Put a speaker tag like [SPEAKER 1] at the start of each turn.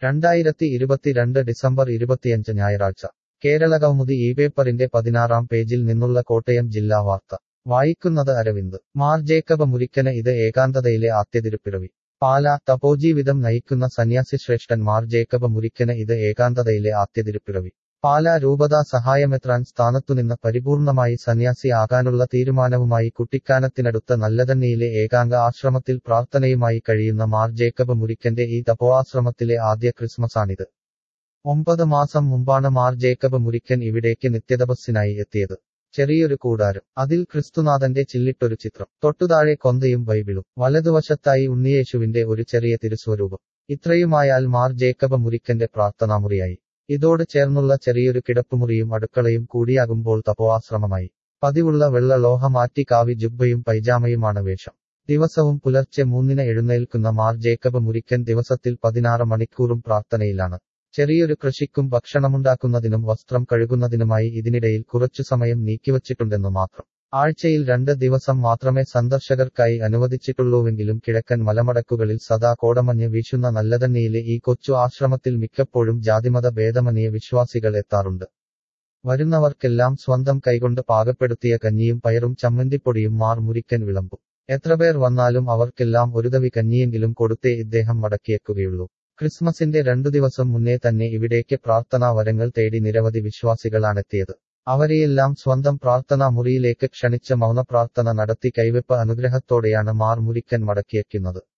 [SPEAKER 1] രണ്ടായിരത്തി ഇരുപത്തിരണ്ട് ഡിസംബർ ഇരുപത്തിയഞ്ച് ഞായറാഴ്ച കേരളകൗമുദി ഈ പേപ്പറിന്റെ പതിനാറാം പേജിൽ നിന്നുള്ള കോട്ടയം ജില്ലാ വാർത്ത വായിക്കുന്നത് അരവിന്ദ് മാർ ജേക്കബ മുരിക്കന് ഇത് ഏകാന്തതയിലെ ആദ്യതിരുപ്പിറവി പാല തപോജീവിതം നയിക്കുന്ന സന്യാസിശ്രേഷ്ഠൻ മാർ ജേക്കബ മുരിക്കന് ഇത് ഏകാന്തതയിലെ ആദ്യതിരുപ്പിറവി പാല രൂപതാ സഹായമെത്രാൻ സ്ഥാനത്തുനിന്ന് പരിപൂർണമായി സന്യാസി ആകാനുള്ള തീരുമാനവുമായി കുട്ടിക്കാനത്തിനടുത്ത നല്ലതണ്ണിയിലെ ഏകാംഗ ആശ്രമത്തിൽ പ്രാർത്ഥനയുമായി കഴിയുന്ന മാർ ജേക്കബ് മുരിക്കന്റെ ഈ തപോആശ്രമത്തിലെ ആദ്യ ക്രിസ്മസാണിത് ഒമ്പത് മാസം മുമ്പാണ് മാർ ജേക്കബ് മുരിക്കൻ ഇവിടേക്ക് നിത്യതപസ്സിനായി എത്തിയത് ചെറിയൊരു കൂടാരം അതിൽ ക്രിസ്തുനാഥന്റെ ചില്ലിട്ടൊരു ചിത്രം തൊട്ടുതാഴെ കൊന്തയും ബൈബിളും വലതുവശത്തായി ഉണ്ണിയേശുവിന്റെ ഒരു ചെറിയ തിരുസ്വരൂപം ഇത്രയുമായാൽ മാർ ജേക്കബ മുരിക്കന്റെ പ്രാർത്ഥനാമുറിയായി ഇതോട് ചേർന്നുള്ള ചെറിയൊരു കിടപ്പുമുറിയും അടുക്കളയും കൂടിയാകുമ്പോൾ തപോആശ്രമമായി പതിവുള്ള വെള്ള ലോഹ മാറ്റി കാവി ജുബ്ബയും പൈജാമയുമാണ് വേഷം ദിവസവും പുലർച്ചെ മൂന്നിന് എഴുന്നേൽക്കുന്ന മാർ ജേക്കബ് മുരിക്കൻ ദിവസത്തിൽ പതിനാറ് മണിക്കൂറും പ്രാർത്ഥനയിലാണ് ചെറിയൊരു കൃഷിക്കും ഭക്ഷണമുണ്ടാക്കുന്നതിനും വസ്ത്രം കഴുകുന്നതിനുമായി ഇതിനിടയിൽ കുറച്ചു സമയം നീക്കിവച്ചിട്ടുണ്ടെന്നു മാത്രം ആഴ്ചയിൽ രണ്ട് ദിവസം മാത്രമേ സന്ദർശകർക്കായി അനുവദിച്ചിട്ടുള്ളൂവെങ്കിലും കിഴക്കൻ മലമടക്കുകളിൽ സദാ കോടമഞ്ഞ് വീശുന്ന നല്ലതണ്ണിയിലെ ഈ കൊച്ചു ആശ്രമത്തിൽ മിക്കപ്പോഴും ജാതിമത ഭേദമനിയ വിശ്വാസികൾ എത്താറുണ്ട് വരുന്നവർക്കെല്ലാം സ്വന്തം കൈകൊണ്ട് പാകപ്പെടുത്തിയ കഞ്ഞിയും പയറും ചമ്മന്തിപ്പൊടിയും മാർ മുരിക്കൻ വിളമ്പും എത്രപേർ വന്നാലും അവർക്കെല്ലാം ഒരുതവി കഞ്ഞിയെങ്കിലും കൊടുത്തേ ഇദ്ദേഹം മടക്കിയേക്കുകയുള്ളൂ ക്രിസ്മസിന്റെ രണ്ടു ദിവസം മുന്നേ തന്നെ ഇവിടേക്ക് പ്രാർത്ഥനാ വരങ്ങൾ തേടി നിരവധി വിശ്വാസികളാണെത്തിയത് അവരെയെല്ലാം സ്വന്തം പ്രാർത്ഥനാ മുറിയിലേക്ക് ക്ഷണിച്ച മൗനപ്രാർത്ഥന നടത്തി കൈവെപ്പ് അനുഗ്രഹത്തോടെയാണ് മാർ മുരിക്കൻ മടക്കിയേക്കുന്നത്